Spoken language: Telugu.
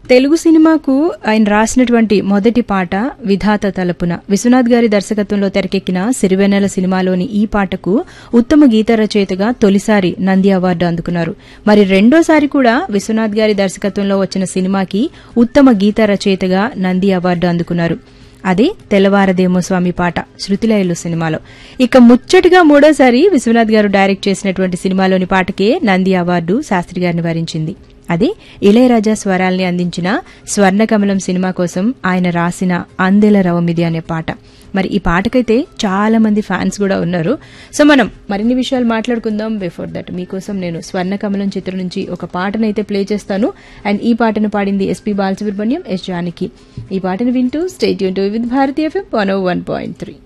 తెలుగు సినిమాకు ఆయన రాసినటువంటి మొదటి పాట విధాత తలపున విశ్వనాథ్ గారి దర్శకత్వంలో తెరకెక్కిన సిరివెన్నెల సినిమాలోని ఈ పాటకు ఉత్తమ గీత రచయితగా తొలిసారి నంది అవార్డు అందుకున్నారు మరి రెండోసారి కూడా విశ్వనాథ్ గారి దర్శకత్వంలో వచ్చిన సినిమాకి ఉత్తమ గీత రచయితగా నంది అవార్డు అందుకున్నారు అదే తెల్లవారదేమో స్వామి పాట శృతిలయలు సినిమాలో ఇక ముచ్చటిగా మూడోసారి విశ్వనాథ్ గారు డైరెక్ట్ చేసినటువంటి సినిమాలోని పాటకే నంది అవార్డు శాస్త్రి గారిని వరించింది అదే ఇళయరాజా స్వరాల్ని అందించిన స్వర్ణకమలం సినిమా కోసం ఆయన రాసిన అందెల రవమిది అనే పాట మరి ఈ పాటకైతే చాలా మంది ఫ్యాన్స్ కూడా ఉన్నారు సో మనం మరిన్ని విషయాలు మాట్లాడుకుందాం బిఫోర్ దట్ మీకోసం నేను స్వర్ణకమలం చిత్రం నుంచి ఒక పాటనైతే ప్లే చేస్తాను అండ్ ఈ పాటను పాడింది ఎస్పీ బాలసుబ్రహ్మణ్యం ఎస్ జానకి ఈ పాటను వింటూ స్టేట్ యూన్ టు విత్ భారతీయ FM one one point three